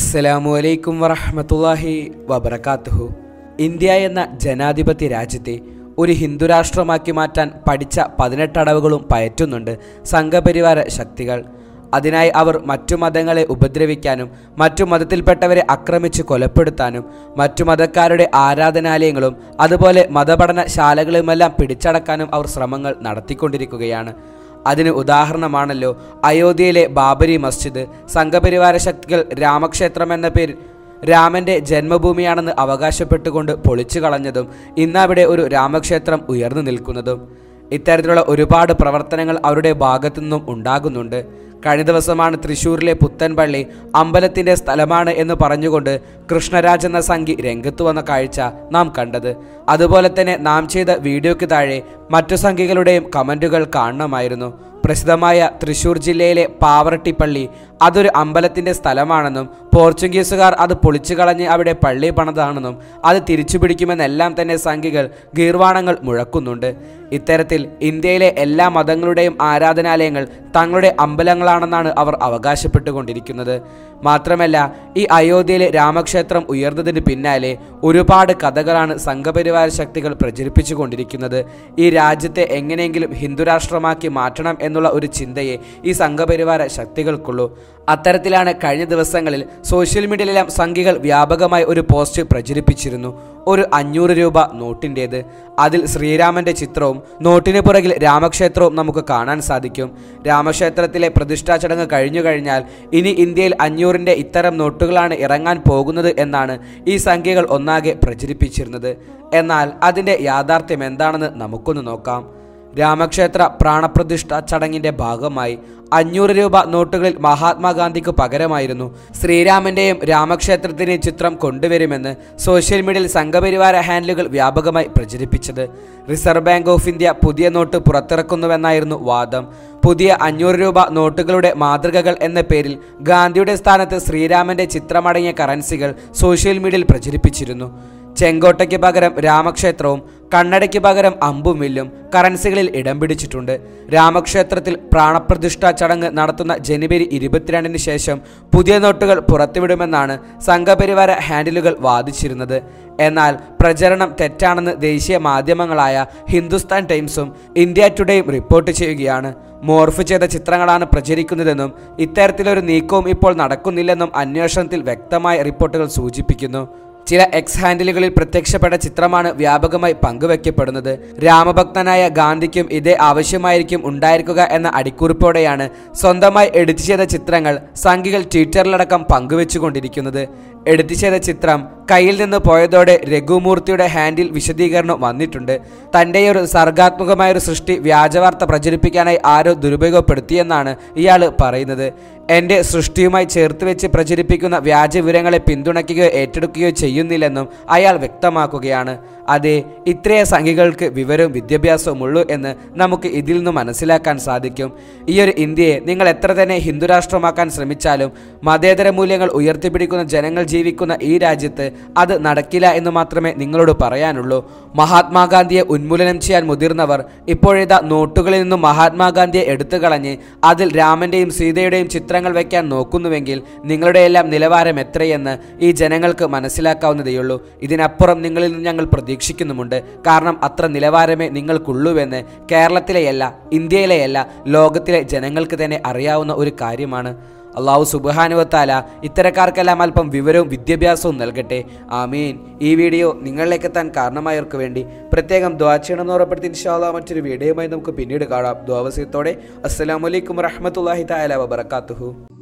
അസ്സലാമു അലൈക്കും വറഹ്മത്തുള്ളാഹി വബറകാതുഹു ഇന്ത്യ എന്ന ജനാധിപത്യ രാജ്യത്തെ ഒരു ഹിന്ദുരാഷ്ട്രമാക്കി മാറ്റാൻ പഠിച്ച പതിനെട്ടടവുകളും പയറ്റുന്നുണ്ട് സംഘപരിവാര ശക്തികൾ അതിനായി അവർ മറ്റു മതങ്ങളെ ഉപദ്രവിക്കാനും മറ്റു മതത്തിൽപ്പെട്ടവരെ ആക്രമിച്ച് കൊലപ്പെടുത്താനും മറ്റു മതക്കാരുടെ ആരാധനാലയങ്ങളും അതുപോലെ മതപഠന ശാലകളുമെല്ലാം പിടിച്ചടക്കാനും അവർ ശ്രമങ്ങൾ നടത്തിക്കൊണ്ടിരിക്കുകയാണ് അതിന് ഉദാഹരണമാണല്ലോ അയോധ്യയിലെ ബാബരി മസ്ജിദ് സംഘപരിവാര ശക്തികൾ രാമക്ഷേത്രം എന്ന പേരിൽ രാമന്റെ ജന്മഭൂമിയാണെന്ന് അവകാശപ്പെട്ടുകൊണ്ട് പൊളിച്ചു കളഞ്ഞതും ഇന്നവിടെ ഒരു രാമക്ഷേത്രം ഉയർന്നു നിൽക്കുന്നതും ഇത്തരത്തിലുള്ള ഒരുപാട് പ്രവർത്തനങ്ങൾ അവരുടെ ഭാഗത്തു നിന്നും ഉണ്ടാകുന്നുണ്ട് കഴിഞ്ഞ ദിവസമാണ് തൃശ്ശൂരിലെ പുത്തൻപള്ളി അമ്പലത്തിന്റെ സ്ഥലമാണ് എന്ന് പറഞ്ഞുകൊണ്ട് കൃഷ്ണരാജ് എന്ന സംഘി രംഗത്ത് വന്ന കാഴ്ച നാം കണ്ടത് അതുപോലെ തന്നെ നാം ചെയ്ത വീഡിയോയ്ക്ക് താഴെ മറ്റു സംഘികളുടെയും കമന്റുകൾ കാണണമായിരുന്നു പ്രസിദ്ധമായ തൃശൂർ ജില്ലയിലെ പാവറട്ടിപ്പള്ളി അതൊരു അമ്പലത്തിന്റെ സ്ഥലമാണെന്നും പോർച്ചുഗീസുകാർ അത് പൊളിച്ചു കളഞ്ഞ് അവിടെ പള്ളി പണിതാണെന്നും അത് തിരിച്ചു പിടിക്കുമെന്നെല്ലാം തന്നെ സംഘികൾ ഗീർവാണങ്ങൾ മുഴക്കുന്നുണ്ട് ഇത്തരത്തിൽ ഇന്ത്യയിലെ എല്ലാ മതങ്ങളുടെയും ആരാധനാലയങ്ങൾ തങ്ങളുടെ അമ്പലങ്ങളാണെന്നാണ് അവർ അവകാശപ്പെട്ടുകൊണ്ടിരിക്കുന്നത് മാത്രമല്ല ഈ അയോധ്യയിലെ രാമക്ഷേത്രം ഉയർന്നതിന് പിന്നാലെ ഒരുപാട് കഥകളാണ് സംഘപരിവാര ശക്തികൾ പ്രചരിപ്പിച്ചുകൊണ്ടിരിക്കുന്നത് ഈ രാജ്യത്തെ എങ്ങനെയെങ്കിലും ഹിന്ദുരാഷ്ട്രമാക്കി മാറ്റണം എന്നുള്ള ഒരു ചിന്തയെ ഈ സംഘപരിവാര ശക്തികൾക്കുള്ളൂ അത്തരത്തിലാണ് കഴിഞ്ഞ ദിവസങ്ങളിൽ സോഷ്യൽ മീഡിയയിലെല്ലാം സംഘികൾ വ്യാപകമായി ഒരു പോസ്റ്റ് പ്രചരിപ്പിച്ചിരുന്നു ഒരു അഞ്ഞൂറ് രൂപ നോട്ടിൻ്റേത് അതിൽ ശ്രീരാമന്റെ ചിത്രവും നോട്ടിന് പുറകിൽ രാമക്ഷേത്രവും നമുക്ക് കാണാൻ സാധിക്കും രാമക്ഷേത്രത്തിലെ പ്രതിഷ്ഠാ ചടങ്ങ് കഴിഞ്ഞു കഴിഞ്ഞാൽ ഇനി ഇന്ത്യയിൽ അഞ്ഞൂറിൻ്റെ ഇത്തരം നോട്ടുകളാണ് ഇറങ്ങാൻ പോകുന്നത് എന്നാണ് ഈ സംഖ്യകൾ ഒന്നാകെ പ്രചരിപ്പിച്ചിരുന്നത് എന്നാൽ അതിൻ്റെ യാഥാർത്ഥ്യം എന്താണെന്ന് നമുക്കൊന്ന് നോക്കാം രാമക്ഷേത്ര പ്രാണപ്രതിഷ്ഠ ചടങ്ങിന്റെ ഭാഗമായി അഞ്ഞൂറ് രൂപ നോട്ടുകളിൽ മഹാത്മാഗാന്ധിക്ക് പകരമായിരുന്നു ശ്രീരാമന്റെയും രാമക്ഷേത്രത്തിന്റെയും ചിത്രം കൊണ്ടുവരുമെന്ന് സോഷ്യൽ മീഡിയയിൽ സംഘപരിവാര ഹാൻഡിലുകൾ വ്യാപകമായി പ്രചരിപ്പിച്ചത് റിസർവ് ബാങ്ക് ഓഫ് ഇന്ത്യ പുതിയ നോട്ട് പുറത്തിറക്കുന്നുവെന്നായിരുന്നു വാദം പുതിയ അഞ്ഞൂറ് രൂപ നോട്ടുകളുടെ മാതൃകകൾ എന്ന പേരിൽ ഗാന്ധിയുടെ സ്ഥാനത്ത് ശ്രീരാമന്റെ ചിത്രമടങ്ങിയ കറൻസികൾ സോഷ്യൽ മീഡിയയിൽ പ്രചരിപ്പിച്ചിരുന്നു ചെങ്കോട്ടയ്ക്ക് പകരം രാമക്ഷേത്രവും കണ്ണടയ്ക്ക് പകരം അമ്പും വില്ലും കറൻസികളിൽ ഇടം പിടിച്ചിട്ടുണ്ട് രാമക്ഷേത്രത്തിൽ പ്രാണപ്രതിഷ്ഠാ ചടങ്ങ് നടത്തുന്ന ജനുവരി ഇരുപത്തിരണ്ടിന് ശേഷം പുതിയ നോട്ടുകൾ പുറത്തുവിടുമെന്നാണ് സംഘപരിവാര ഹാൻഡിലുകൾ വാദിച്ചിരുന്നത് എന്നാൽ പ്രചരണം തെറ്റാണെന്ന് ദേശീയ മാധ്യമങ്ങളായ ഹിന്ദുസ്ഥാൻ ടൈംസും ഇന്ത്യ ടുഡേയും റിപ്പോർട്ട് ചെയ്യുകയാണ് മോർഫ് ചെയ്ത ചിത്രങ്ങളാണ് പ്രചരിക്കുന്നതെന്നും ഇത്തരത്തിലൊരു നീക്കവും ഇപ്പോൾ നടക്കുന്നില്ലെന്നും അന്വേഷണത്തിൽ വ്യക്തമായ റിപ്പോർട്ടുകൾ സൂചിപ്പിക്കുന്നു ചില എക്സ് ഹാൻഡിലുകളിൽ പ്രത്യക്ഷപ്പെട്ട ചിത്രമാണ് വ്യാപകമായി പങ്കുവെക്കപ്പെടുന്നത് രാമഭക്തനായ ഗാന്ധിക്കും ഇതേ ആവശ്യമായിരിക്കും ഉണ്ടായിരിക്കുക എന്ന അടിക്കുറിപ്പോടെയാണ് സ്വന്തമായി എഡിറ്റ് ചെയ്ത ചിത്രങ്ങൾ സംഘികൾ ട്വിറ്ററിലടക്കം പങ്കുവെച്ചുകൊണ്ടിരിക്കുന്നത് എഡിറ്റ് ചെയ്ത ചിത്രം കയ്യിൽ നിന്ന് പോയതോടെ രഘുമൂർത്തിയുടെ ഹാൻഡിൽ വിശദീകരണം വന്നിട്ടുണ്ട് തൻ്റെ ഒരു സർഗാത്മകമായ ഒരു സൃഷ്ടി വ്യാജവാർത്ത പ്രചരിപ്പിക്കാനായി ആരോ ദുരുപയോഗപ്പെടുത്തിയെന്നാണ് ഇയാൾ പറയുന്നത് എൻ്റെ സൃഷ്ടിയുമായി ചേർത്ത് വെച്ച് പ്രചരിപ്പിക്കുന്ന വ്യാജ വിവരങ്ങളെ പിന്തുണയ്ക്കുകയോ ഏറ്റെടുക്കുകയോ ചെയ്യുന്നില്ലെന്നും അയാൾ വ്യക്തമാക്കുകയാണ് അതെ ഇത്രയേ സംഖ്യകൾക്ക് വിവരവും വിദ്യാഭ്യാസവും ഉള്ളൂ എന്ന് നമുക്ക് ഇതിൽ നിന്ന് മനസ്സിലാക്കാൻ സാധിക്കും ഈ ഒരു ഇന്ത്യയെ നിങ്ങൾ എത്ര തന്നെ ഹിന്ദുരാഷ്ട്രമാക്കാൻ ശ്രമിച്ചാലും മതേതര മൂല്യങ്ങൾ ഉയർത്തിപ്പിടിക്കുന്ന ജനങ്ങൾ ജീവിക്കുന്ന ഈ രാജ്യത്ത് അത് നടക്കില്ല എന്ന് മാത്രമേ നിങ്ങളോട് പറയാനുള്ളൂ മഹാത്മാഗാന്ധിയെ ഉന്മൂലനം ചെയ്യാൻ മുതിർന്നവർ ഇപ്പോഴിതാ നോട്ടുകളിൽ നിന്നും മഹാത്മാഗാന്ധിയെ എടുത്തു കളഞ്ഞ് അതിൽ രാമന്റെയും സീതയുടെയും ചിത്രങ്ങൾ വയ്ക്കാൻ നോക്കുന്നുവെങ്കിൽ നിങ്ങളുടെ എല്ലാം നിലവാരം എത്രയെന്ന് ഈ ജനങ്ങൾക്ക് മനസ്സിലാക്കാവുന്നതേയുള്ളൂ ഇതിനപ്പുറം നിങ്ങളിൽ നിന്ന് ഞങ്ങൾ പ്രതീക്ഷിക്കുന്നുമുണ്ട് കാരണം അത്ര നിലവാരമേ നിങ്ങൾക്കുള്ളൂവെന്ന് കേരളത്തിലെയല്ല ഇന്ത്യയിലെയല്ല ലോകത്തിലെ ജനങ്ങൾക്ക് തന്നെ അറിയാവുന്ന ഒരു കാര്യമാണ് അള്ളാഹു സുബാനുവത്താല ഇത്തരക്കാർക്കെല്ലാം അല്പം വിവരവും വിദ്യാഭ്യാസവും നൽകട്ടെ ആമീൻ ഈ വീഡിയോ നിങ്ങളിലേക്ക് എത്താൻ കാരണമായവർക്ക് വേണ്ടി പ്രത്യേകം ദ്വാ ചെയ്യണമെന്ന് ഉറപ്പെടുത്തി ഇൻഷാല്ലാ മറ്റൊരു വീഡിയോയുമായി നമുക്ക് പിന്നീട് കാണാം ദ്വാവസ്യത്തോടെ അസ്സലാമലൈക്കും വറഹമത്തല്ലാഹി താല വബർക്കാത്തുഹു